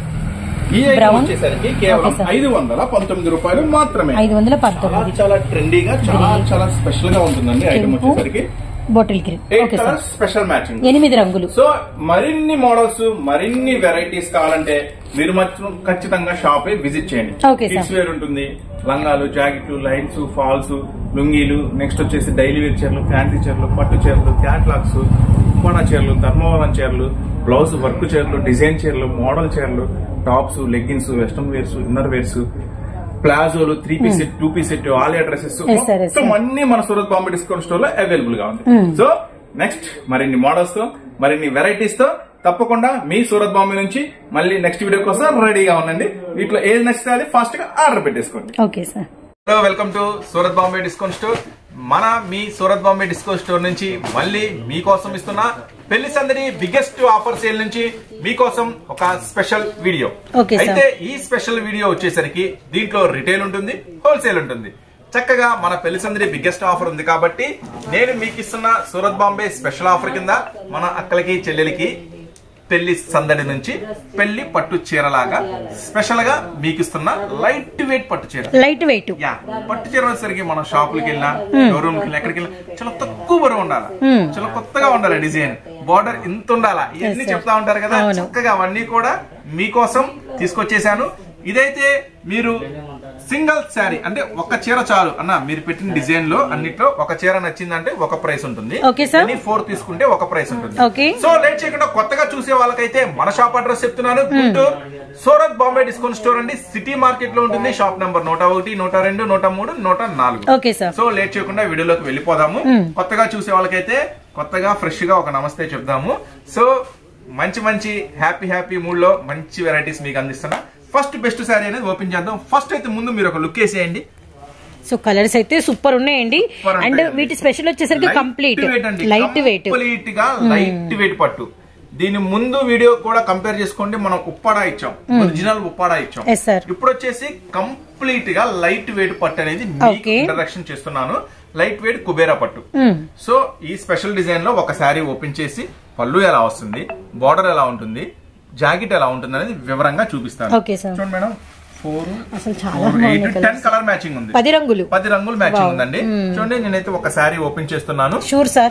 ఈ ఐటమ్ Brown. వచ్చేసరికి కేవలం Okay, sir. ఐదు వందల పంతొమ్మిది రూపాయలు మాత్రమే ఐదు వందల చాలా పంతొమ్మిది చాలా ట్రెండీగా చాలా చాలా స్పెషల్ గా ఉంటుందండి ఐటమ్ కెంపు వచ్చేసరికి bottle green eight okay sir colour special matching ఎనిమిది రంగులు సో మరిన్ని మోడల్స్ మరిన్ని వెరైటీస్ కావాలంటే మీరు మాత్రం ఖచ్చితంగా షాప్ విజిట్ చేయండి Okay, sir. కిడ్స్ వేర్ ఉంటుంది లంగాలు జాకెట్లు లైన్స్ ఫాల్స్ లుంగీలు నెక్స్ట్ వచ్చేసి డైలీ వేర్ చీరలు ఫ్యాన్సీ చీరలు పట్టు చీరలు క్యాట్లాగ్స్ ఉప్పానా చీరలు ధర్మవరం చీరలు బ్లౌజ్ వర్క్ చీరలు డిజైన్ చీరలు మోడల్ చీరలు tops leggings western wears inner wears ప్లాజోలు three piece set two piece set Alia dresses Yes, sir, yes, మొత్తం sir. అన్ని మన సూరత్ బాంబే డిస్కౌంట్ స్టోర్ లో అవైలబుల్ గా ఉంది సో నెక్స్ట్ మరిన్ని మోడల్స్ తో మరిన్ని వెరైటీస్ తో తప్పకుండా మీ సూరత్ బాంబే నుంచి మళ్ళీ నెక్స్ట్ వీడియో కోసం రెడీగా ఉండండి వీటిలో ఏది నచ్చితే అది ఫాస్ట్ గా ఆర్డర్ పెట్టేసుకోండి okay sir hello welcome to Surat Bombay discount store మన మీ సూరత్ బాంబే డిస్కౌంట్ స్టోర్ నుంచి మళ్ళీ మీకోసం ఇస్తున్న పెళ్లి సందడి బిగ్గెస్ట్ ఆఫర్ సేల్ నుంచి మీకోసం ఒక స్పెషల్ వీడియో Okay, sir. అయితే ఈ స్పెషల్ వీడియో వచ్చేసరికి దీంట్లో రిటైల్ ఉంటుంది హోల్సేల్ ఉంటుంది చక్కగా మన పెళ్లి సందడి బిగ్గెస్ట్ ఆఫర్ ఉంది కాబట్టి నేను మీకు ఇస్తున్న సూరత్ బాంబే స్పెషల్ ఆఫర్ కింద మన అక్కలకి చెల్లెలకి పెళ్లి సందడి నుంచి పెళ్లి పట్టు చీరలాగా స్పెషల్ గా మీకు ఇస్తున్న లైట్ వెయిట్ పట్టు చీర లైట్ వెయిట్ యా పట్టు చీర వచ్చేసరికి మనం షాపులకి వెళ్ళినా షోరూమ్ కి వెళ్ళినా ఎక్కడికి వెళ్ళినా చాలా తక్కువ బరువు ఉండాలి చాలా కొత్తగా ఉండాలి డిజైన్ బార్డర్ ఇంత ఉండాలా ఇవన్నీ sir. చెప్తా ఉంటారు కదా అవును. చక్కగా అవన్నీ కూడా మీకోసం తీసుకొచ్చేసాను ఇదైతే మీరు సింగిల్ శారీ అంటే ఒక చీర చాలు అన్న మీరు పెట్టిన డిజైన్ లో అన్నిట్లో ఒక చీర నచ్చిందంటే ఒక ప్రైస్ ఉంటుంది Okay, sir. ఫోర్ తీసుకుంటే ఒక ప్రైస్ ఉంటుంది Okay. సో లేట్ చేయకుండా కొత్తగా చూసే వాళ్ళకైతే మన షాప్ అడ్రస్ చెప్తున్నాను గుంటూరు సూరత్ బాంబే డిస్కౌంట్ స్టోర్ అండి సిటీ మార్కెట్ లో ఉంటుంది షాప్ నంబర్ నూట ఒకటి నూట రెండు నూట మూడు నూట నాలుగు ఓకే సార్ సో లేట్ చేయకుండా వీడియోలోకి వెళ్ళిపోదాము కొత్తగా చూసే వాళ్ళకైతే కొత్తగా ఫ్రెష్ గా ఒక నమస్తే చెప్దాము సో మంచి మంచి హ్యాపీ హ్యాపీ మూడ్ లో మంచి వెరైటీస్ మీకు అందిస్తున్నా ఫస్ట్ బెస్ట్ శారీ అనేది ఓపెన్ చేద్దాం ఫస్ట్ అయితే ముందు మీరు ఒక లుక్ వేసేయండి సో కలర్స్ అయితే సూపర్ ఉన్నాయండి Super అండ్ ఉంటాయండి. వీటి స్పెషల్ వచ్చేసరికి కంప్లీట్ లైట్ వెయిట్ కంప్లీట్ గా లైట్ వెయిట్ పట్టు దీని ముందు వీడియో కూడా కంపేర్ చేసుకోండి మనం ఉప్పాడా ఇచ్చాం ఒరిజినల్ ఉప్పాడా ఇచ్చాం Yes, sir. ఇప్పుడు వచ్చేసి కంప్లీట్ గా లైట్ వెయిట్ పట్టు అనేది Okay. ఇంట్రడక్షన్ చేస్తున్నాను లైట్ వెయిట్ కుబేరా పట్టు సో ఈ స్పెషల్ డిజైన్ లో ఒక శారీ ఓపెన్ చేసి పళ్ళు ఎలా వస్తుంది బార్డర్ ఎలా ఉంటుంది జాకెట్ ఎలా ఉంటుంది అనేది వివరంగా చూపిస్తాను Okay, sir. చూడండి మేడం ఫోర్ అసలు చాలా ఎయిట్ బాగున్నాయి టెన్ colours. కలర్ మ్యాచింగ్ ఉంది పది రంగులు పది రంగులు మ్యాచింగ్ ఉందండి చూడండి నేనైతే ఒక శారీ ఓపెన్ చేస్తున్నాను sure sir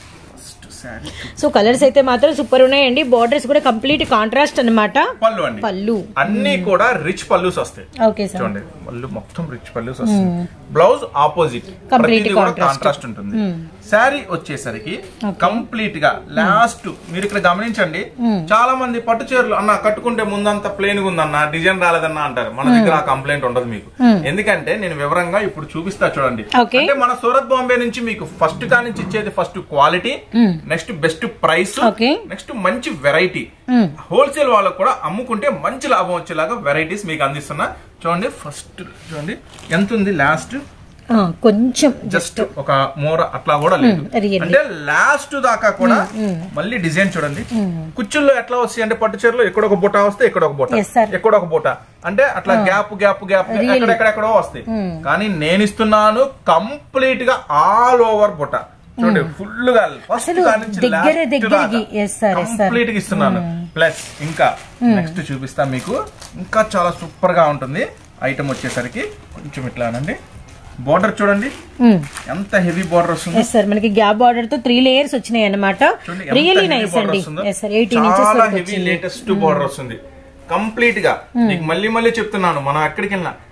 sari so colours అయితే మాత్రం సూపర్ ఉన్నాయండి బార్డర్స్ కూడా కంప్లీట్ కాంట్రాస్ట్ అన్నమాట పళ్ళు అండి పళ్ళు అన్ని కూడా రిచ్ పల్లూస్ వస్తాయి ఓకే సార్ చూడండి పళ్ళు మొత్తం రిచ్ పల్లూస్ వస్తుంది blouse opposite Complete contrast. Contrast ఉంటుంది శారీ వచ్చేసరికి కంప్లీట్ గా లాస్ట్ మీరు ఇక్కడ గమనించండి చాలా మంది పట్టు చీరలు అన్న కట్టుకుంటే ముందంతా ప్లేన్ గా ఉందన్న డిజైన్ రాలేదన్న అంటారు మన దగ్గర ఆ కంప్లైంట్ ఉండదు మీకు ఎందుకంటే నేను వివరంగా ఇప్పుడు చూపిస్తా చూడండి Okay. అంటే మన సూరత్ బాంబే నుంచి మీకు ఫస్ట్ కా నుంచి ఇచ్చేది first quality next best price Okay. Next మంచి వెరైటీ హోల్సేల్ వాళ్ళకు కూడా అమ్ముకుంటే మంచి లాభం వచ్చేలాగా వెరైటీస్ మీకు అందిస్తున్నా చూడండి ఫస్ట్ చూడండి ఎంత ఉంది లాస్ట్ ఆ, కొంచెం జస్ట్ ఒక మూర అట్లా కూడా లేదు really. అంటే లాస్ట్ దాకా కూడా మళ్ళీ డిజైన్ చూడండి కుచ్చుల్లో ఎట్లా వస్తాయి అంటే పట్టు చీరలో ఎక్కడ ఒక బుట్ట వస్తే ఇక్కడ ఒక బుట్ట Yes, sir. ఎక్కడ ఒక బుట్ట అంటే అట్లా గ్యాప్ గ్యాప్ గ్యాప్ Really. ఎక్కడెక్కడెక్కడో వస్తాయి కానీ నేను ఇస్తున్నాను కంప్లీట్ గా ఆల్ ఓవర్ బుట్ట చూడండి ఫుల్ గా ఫస్ట్ అసలు దగ్గర దగ్గరికి. Yes, sir, yes, sir. Complete గా ఇస్తున్నాను ప్లస్ ఇంకా నెక్స్ట్ చూపిస్తా మీకు ఇంకా చాలా సూపర్ గా ఉంటుంది ఐటమ్ వచ్చేసరికి కొంచెం ఇట్లానండి బార్డర్ చూడండి ఎంత హెవీ బార్డర్ వస్తుంది ఎస్ సార్ మనకి గ్యాప్ బార్డర్ తో త్రీ లేయర్స్ వచ్చినాయి అన్నమాట చూడండి ఎంత రియల్లీ heavy నైస్ border అండి వస్తుందో. ఎస్ సార్ ఎయిటీన్ ఇంచెస్ చాలా వరకు హెవీ వచ్చింది లేటెస్ట్ బార్డర్ వస్తుంది కంప్లీట్ గా నీకు మళ్ళీ మళ్ళీ చెప్తున్నాను మనం ఎక్కడికి వెళ్ళినా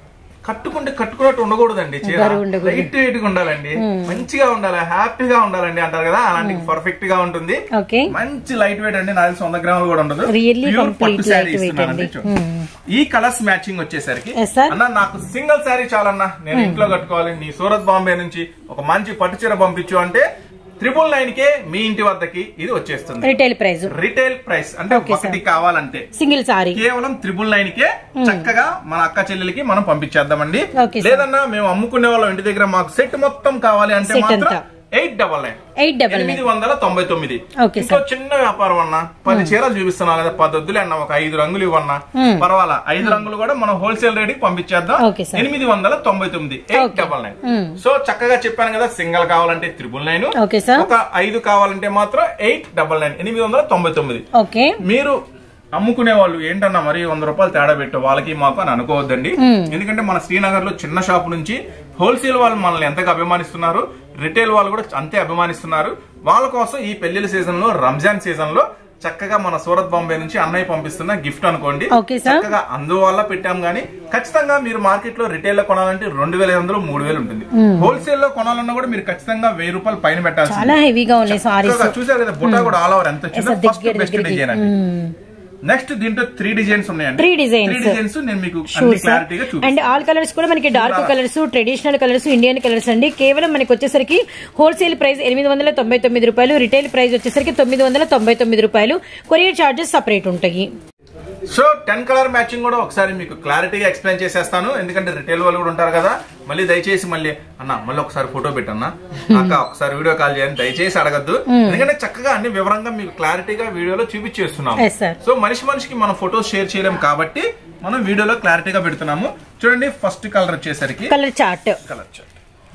కట్టుకుంటే కట్టుకున్నట్టు ఉండకూడదండి చీర బరువు ఉండకూడదు. లైట్ వెయిట్ గా ఉండాలండి మంచిగా ఉండాలి హ్యాపీగా ఉండాలండి అంటారు కదా అలాంటి పర్ఫెక్ట్ గా ఉంటుంది ఓకే మంచి లైట్ వెయిట్ అండి నాకు తెలిసి వంద గ్రాములు కూడా ఉండదు Really Pure complete పట్టు శారీ light weight ఇస్తున్నానండి అండి. చూడండి. ఈ కలర్స్ మ్యాచింగ్ వచ్చేసరికి Yes, sir. అన్న నాకు సింగిల్ శారీ చాలన్నా నేను ఇంట్లో కట్టుకోవాలి నీ సూరత్ బాంబే నుంచి ఒక మంచి పట్టు చీర పంపించు అంటే త్రిపుల్ నైన్ కే మీ ఇంటి వద్దకి ఇది వచ్చేస్తుంది రిటైల్ ప్రైస్ రిటైల్ ప్రైస్ అంటే Okay, ఒకటి కావాలంటే సింగిల్ సారీ కేవలం త్రిబుల్ నైన్ కే చక్కగా మన అక్క చెల్లెలకి మనం పంపించేద్దామండి Okay, sir. లేదన్నా మేము అమ్ముకునే వాళ్ళం ఇంటి దగ్గర మాకు సెట్ మొత్తం కావాలి అంటే Set మాత్రం అంతా. Eight double nine eight double nine ఎనిమిది వందల తొంభై తొమ్మిది Okay, ఇంకో చిన్న వ్యాపారం అన్న పది చీరలు చూపిస్తున్నా కదా పది వద్దులే అన్న ఒక ఐదు రంగులు ఇవ్వన్నా పర్వాలా ఐదు రంగులు కూడా మనం హోల్సేల్ రేట్ కి పంపించేద్దాం Okay, sir. ఎనిమిది వందల తొంభై తొమ్మిది ఎయిట్ డబల్ నైన్ సో చక్కగా చెప్పాను కదా సింగల్ కావాలంటే త్రిబుల్ నైన్ ఓకే సార్ ఒక ఐదు కావాలంటే మాత్రం ఎయిట్ డబల్ నైన్ ఎనిమిది వందల తొంభై తొమ్మిది ఓకే మీరు అమ్ముకునే వాళ్ళు ఏంటన్నా మరి వంద రూపాయలు తేడా పెట్టు వాళ్ళకి మాకు అని అనుకోవద్దండి ఎందుకంటే మన శ్రీనగర్ లో చిన్న షాప్ నుంచి హోల్సేల్ వాళ్ళు మనల్ని ఎంతగా అభిమానిస్తున్నారు రిటైల్ వాళ్ళు కూడా అంతే అభిమానిస్తున్నారు వాళ్ళ కోసం ఈ పెళ్లిళ్ళ సీజన్ లో రంజాన్ సీజన్ లో చక్కగా మన సూరత్ బాంబే నుంచి అన్నయ్య పంపిస్తున్న గిఫ్ట్ అనుకోండి Okay, sir. చక్కగా అందువల్ల పెట్టాం గానీ ఖచ్చితంగా మీరు మార్కెట్ లో రిటైల్ లో కొనాలంటే రెండు వేల ఐదు వందలు మూడు వేలు ఉంటుంది హోల్సేల్ లో కొనాలన్నా కూడా మీరు ఖచ్చితంగా వెయ్యి రూపాయలు పైన పెట్టాల్సి చాలా హెవీగా ఉన్నాయి సారీస్ చక్కగా చూసారు కదా బుట్ట కూడా ఆల్ ఓవర్ ఎంత వచ్చిందో అసలు ఫస్ట్ దగ్గర బెస్ట్ దగ్గరికి. డిజైన్ అండి నెక్స్ట్ దీంట్లో త్రీ డిజైన్స్ ఉన్నాయండి Three designs. త్రీ డిజైన్స్ నేను మీకు అన్ని క్లారిటీగా అండ్ చూపిస్తాను ఆల్ కలర్స్ కూడా మనకి dark colours traditional colours Indian colours అండి కేవలం మనకి వచ్చేసరికి హోల్సేల్ ప్రైస్ ఎనిమిది వందల తొంభై తొమ్మిది రూపాయలు రిటైల్ ప్రైస్ వచ్చేసరికి తొమ్మిది వందల తొంభై తొమ్మిది రూపాయలు కొరియర్ చార్జెస్ సపరేట్ ఉంటాయి సో టెన్ కలర్ మ్యాచింగ్ కూడా ఒకసారి మీకు క్లారిటీగా ఎక్స్ప్లెయిన్ చేసేస్తాను ఎందుకంటే రిటైల్ వాళ్ళు కూడా ఉంటారు కదా మళ్ళీ దయచేసి మళ్ళీ అన్న మళ్ళీ ఒకసారి ఫోటో పెట్టన్నా అక్క ఒకసారి వీడియో కాల్ చేయండి దయచేసి అడగద్దు ఎందుకంటే చక్కగా అన్ని వివరంగా మీకు క్లారిటీగా వీడియోలో చూపించేస్తున్నాము Yes, sir. సో మనిషి మనిషికి మనం ఫోటోస్ షేర్ చేయలేం కాబట్టి మనం వీడియోలో క్లారిటీగా పెడుతున్నాము చూడండి ఫస్ట్ కలర్ వచ్చేసరికి colour chart colour chart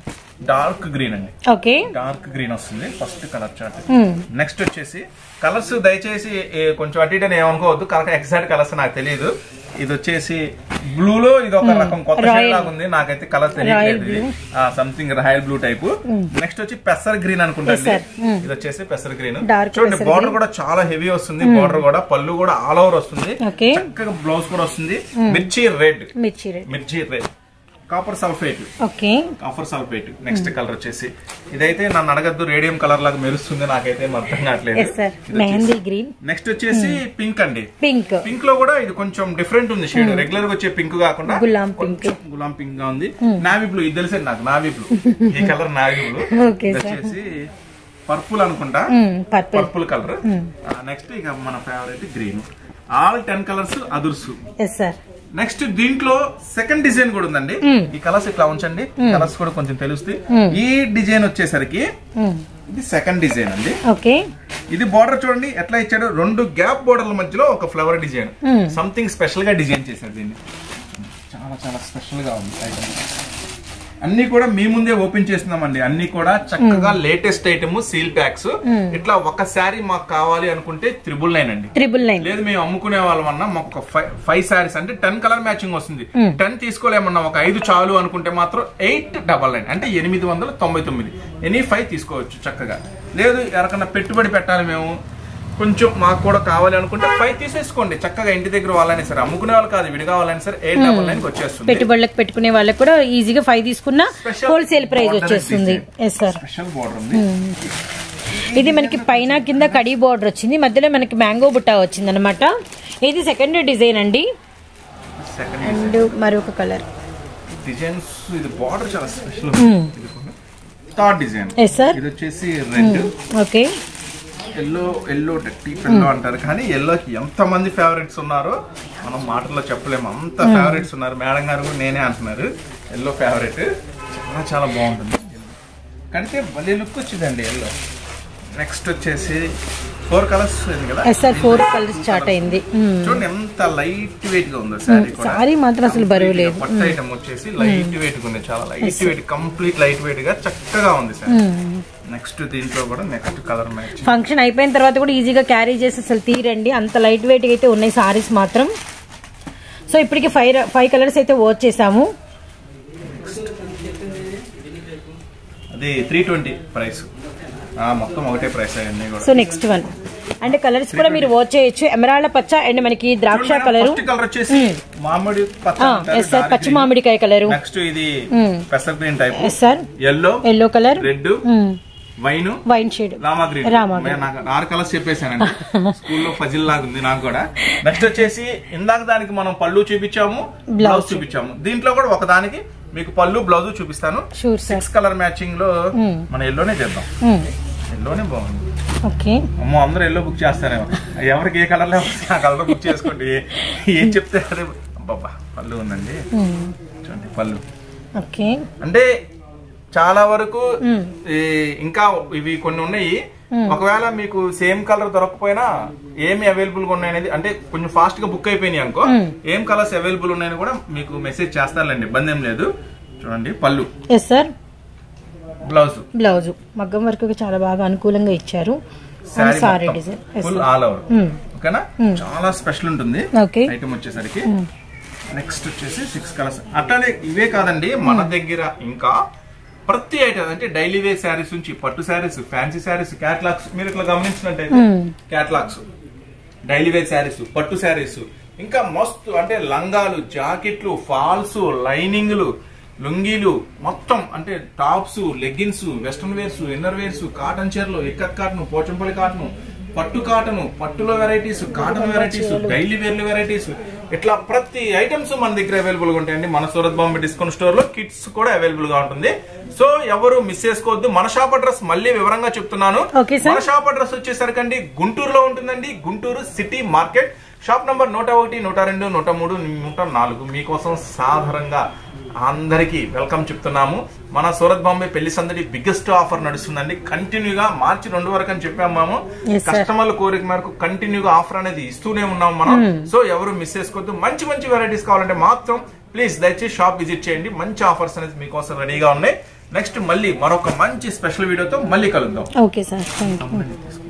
dark green అండి ఓకే డార్క్ గ్రీన్ వస్తుంది ఫస్ట్ కలర్ చార్ట్ నెక్స్ట్ వచ్చేసి కలర్స్ దయచేసి ఏ, కొంచెం అటు ఇటు అని ఏమనుకోవద్దు కరెక్ట్ ఎగ్జాక్ట్ కలర్స్ నాకు తెలియదు ఇది వచ్చేసి బ్లూ లో ఇది ఒక రకం కొత్త షేడ్ Royal. లాగా ఉంది నాకైతే కలర్ తెలియట్లేదు Royal ఇది something royal blue type next వచ్చి పెసర్ గ్రీన్ అనుకుంటండి Pesar. ఇది వచ్చేసి పెసర్ గ్రీన్ Dark చూడండి pesar బార్డర్ కూడా చాలా హెవీ వస్తుంది బార్డర్ కూడా పళ్ళు కూడా ఆల్ ఓవర్ వస్తుంది Okay. చక్కగా బ్లౌజ్ కూడా వస్తుంది మిర్చి రెడ్ మిర్చి రెడ్ మిర్చి red copper sulphate okay copper sulphate next colour వచ్చేసి ఇదైతే నన్ను అడగద్దు రేడియం కలర్ లాగా మెరుస్తుంది నాకైతే ఏం అర్థం కావట్లేదు yes sir mehndi green next వచ్చేసి పింక్ అండి పింక్ పింక్ లో కూడా ఇది కొంచెం డిఫరెంట్ ఉంది షేడ్ రెగ్యులర్ గా వచ్చే పింక్ కాకుండా గులాం కొంచెం గులాం పింక్ గా ఉంది నావీ బ్లూ ఇది తెలిసే నాకు నావీ బ్లూ ఈ కలర్ నావీ బ్లూ Okay, ఇది sir. వచ్చేసి పర్పుల్ అనుకుంటా పర్పుల్ పర్పుల్ కలర్ నెక్స్ట్ ఇక మన favourite green all ten colours అదుర్సు ఎస్ సార్ నెక్స్ట్ దీంట్లో సెకండ్ డిజైన్ కూడా ఉందండి ఈ కలర్స్ ఇట్లా ఉంచండి కలర్స్ కూడా కొంచెం తెలుస్తాయి ఈ డిజైన్ వచ్చేసరికి ఇది సెకండ్ డిజైన్ అండి ఓకే ఇది బార్డర్ చూడండి ఎట్లా ఇచ్చాడు రెండు గ్యాప్ బార్డర్ల మధ్యలో ఒక ఫ్లవర్ డిజైన్ సంథింగ్ స్పెషల్ గా డిజైన్ చేశారు దీన్ని చాలా చాలా స్పెషల్ గా ఉంది ఐటమ్ అన్ని కూడా మీ ముందే ఓపెన్ చేస్తున్నామండి అన్ని కూడా చక్కగా లేటెస్ట్ ఐటమ్ సీల్ ప్యాక్స్ ఇట్లా ఒక శారీ మాకు కావాలి అనుకుంటే త్రిబుల్ నైన్ అండి ట్రిపుల్ నైన్ లేదు మేము అమ్ముకునే వాళ్ళం అన్నా మాకు ఒక ఫైవ్ ఫైవ్ శారీస్ అంటే టెన్ కలర్ మ్యాచింగ్ వస్తుంది టెన్ తీసుకోలేమన్నా ఒక ఐదు చాలు అనుకుంటే మాత్రం ఎయిట్ డబల్ నైన్ అంటే ఎనిమిది వందల తొంభై తొమ్మిది ఎనీ ఫైవ్ తీసుకోవచ్చు చక్కగా లేదు ఎవరికన్నా పెట్టుబడి పెట్టాలి మేము కొంచెం మాకు కూడా కావాలి అనుకుంటే ఫైవ్ తీసేసుకోండి చక్కగా ఇంటి దగ్గర వాళ్ళని సరే అమ్ముకునే వాళ్ళు కాదు విడి కావాలని సరే ఎయిట్ డబల్ నైన్ వచ్చేస్తుంది పెట్టుబడులకు పెట్టుకునే వాళ్ళకి కూడా ఈజీగా ఫైవ్ తీసుకున్నా Special హోల్సేల్ ప్రైస్ border వచ్చేస్తుంది design. Yes sir special border ఉంది ఇది మనకి పైన కింద కడీ బార్డర్ వచ్చింది మధ్యలో మనకి మ్యాంగో బుట్ట వచ్చింది అనమాట ఇది సెకండ్ డిజైన్ అండి సెకండ్ అండ్ మరొక కలర్ డిజైన్స్ ఇది బార్డర్ చాలా special third design yes sir ఇది వచ్చేసి red okay yellow yellow deep yellow అంటారు కానీ ఎల్లోకి ఎంత మంది ఫేవరెట్స్ ఉన్నారో మనం మాటల్లో చెప్పలేము అంత ఫేవరెట్స్ ఉన్నారు మేడం గారు కూడా నేనే అంటున్నారు ఎల్లో ఫేవరెట్ చాలా చాలా బాగుంటుంది కడితే భలే లుక్ వచ్చిందండి ఎల్లో నెక్స్ట్ వచ్చేసి ఫోర్ కలర్స్ కదా yes sir four colours start అయింది చూడండి ఎంత లైట్ వెయిట్ గా ఉందో శారీ కూడా సారీ మాత్రం అసలు బరువు లేదు పట్టు ఐటమ్ వచ్చేసి లైట్ వెయిట్ గా ఉంది చాలా light weight complete light weight గా చక్కగా ఉంది సార్ నెక్స్ట్ దీంట్లో కూడా నెక్స్ట్ కలర్ మ్యాచ్ ఫంక్షన్ అయిపోయిన తర్వాత కూడా ఈజీగా క్యారీ చేసి అసలు తీరండి అంత లైట్ వెయిట్ అయితే ఉన్నాయి సారీస్ మాత్రం సో ఇప్పటికి ఫైవ్ ఫైవ్ కలర్స్ అయితే వాచ్ చేసాము అది త్రీ ట్వంటీ ప్రైస్ మొత్తం ఒకటే ప్రైస్ అవన్నీ కూడా so next one and colours కూడా మీరు వాచ్ చేయొచ్చు ఎమరాల్డ్ పచ్చ అండ్ మనకి ద్రాక్ష కలర్ ఫస్ట్ కలర్ వచ్చేసి మామిడి పచ్చ ఎస్ సార్ పచ్చి మామిడికాయ కలరు నెక్స్ట్ ఇది పెసర్ green type yes sir yellow yellow colour red wine wine shade Rama green Rama నేను నాకు ఆరు కలర్స్ చెప్పేశానండి స్కూల్లో ఫజిల్ లాగా ఉంది నాకు కూడా నెక్స్ట్ వచ్చేసి ఇందాక దానికి మనం పళ్ళు చూపించాము బ్లౌజ్ చూపించాము దీంట్లో కూడా ఒక దానికి మీకు పళ్ళు బ్లౌజ్ చూపిస్తాను sure sir six colour matching లో మన ఎల్లోనే చేద్దాం ఎల్లోనే బాగుంది ఓకే అమ్మో అందరూ ఎల్లో బుక్ చేస్తారేమో ఎవరికి ఏ కలర్ లో ఆ కలర్ బుక్ చేసుకోండి ఏం చెప్తే అదే అబ్బబ్బా పళ్ళు ఉందండి చూడండి పళ్ళు ఓకే అంటే చాలా వరకు ఈ ఇంకా ఇవి కొన్ని ఉన్నాయి ఒకవేళ మీకు సేమ్ కలర్ దొరకకపోయినా ఏమి అవైలబుల్ గా ఉన్నాయి అనేది అంటే కొంచెం ఫాస్ట్ గా బుక్ అయిపోయినాయి అనుకో ఏం కలర్స్ అవైలబుల్ ఉన్నాయని కూడా మీకు మెసేజ్ చేస్తారులేండి ఇబ్బంది ఏం లేదు చూడండి pallu yes sir blouse blouse మగ్గం వర్క్ చాలా బాగా అనుకూలంగా ఇచ్చారు sari sari design yes full all over ఓకేనా చాలా స్పెషల్ ఉంటుంది ఓకే ఐటమ్ వచ్చేసరికి నెక్స్ట్ వచ్చేసి సిక్స్ కలర్స్ అట్లానే ఇవే కాదండి మన దగ్గర ఇంకా ప్రతి ఐటమ్ అంటే డైలీ వేర్ శారీస్ నుంచి పట్టు శారీస్ ఫ్యాన్సీ శారీస్ క్యాట్లాగ్స్ మీరు ఇట్లా గమనించినట్టయితే క్యాట్లాగ్స్ డైలీ వేర్ శారీస్ పట్టు శారీస్ ఇంకా మస్తు అంటే లంగాలు జాకెట్లు ఫాల్స్ లైనింగ్లు లుంగీలు మొత్తం అంటే tops leggings western wears inner wears cotton చీరలు ఇక్కత్ కాటన్ పోచంపల్లి కాటన్ పట్టు కాటన్ పట్టులో వెరైటీస్ కాటన్ వెరైటీస్ డైలీ వేర్లు వెరైటీస్ ఇట్లా ప్రతి ఐటమ్స్ మన దగ్గర అవైలబుల్ గా ఉంటాయండి మన సూరత్ బాంబే డిస్కౌంట్ స్టోర్ లో కిట్స్ కూడా అవైలబుల్ గా ఉంటుంది సో ఎవరు మిస్ చేసుకోవద్దు మన షాప్ అడ్రస్ మళ్ళీ వివరంగా చెప్తున్నాను Okay, sir. మన షాప్ అడ్రస్ వచ్చేసరికండి గుంటూరులో ఉంటుందండి Guntur city market shop number నూట ఒకటి నూట రెండు నూట మూడు నూట నాలుగు మీకోసం సాధారణంగా అందరికీ వెల్కమ్ చెప్తున్నాము మన సూరత్ బాంబే పెళ్లి సందడి బిగ్గెస్ట్ ఆఫర్ నడుస్తుందండి కంటిన్యూగా మార్చి రెండు వరకు అని చెప్పాము మేము Yes, sir. కస్టమర్ల కోరిక మేరకు కంటిన్యూగా ఆఫర్ అనేది ఇస్తూనే ఉన్నాం మనం సో ఎవరు మిస్ చేసుకోవద్దు మంచి మంచి వెరైటీస్ కావాలంటే మాత్రం ప్లీజ్ దయచేసి షాప్ విజిట్ చేయండి మంచి ఆఫర్స్ అనేది మీకోసం రెడీగా ఉన్నాయి నెక్స్ట్ మళ్ళీ మరొక మంచి స్పెషల్ వీడియోతో మళ్ళీ కలుద్దాం ఓకే సార్ థ్యాంక్ యూ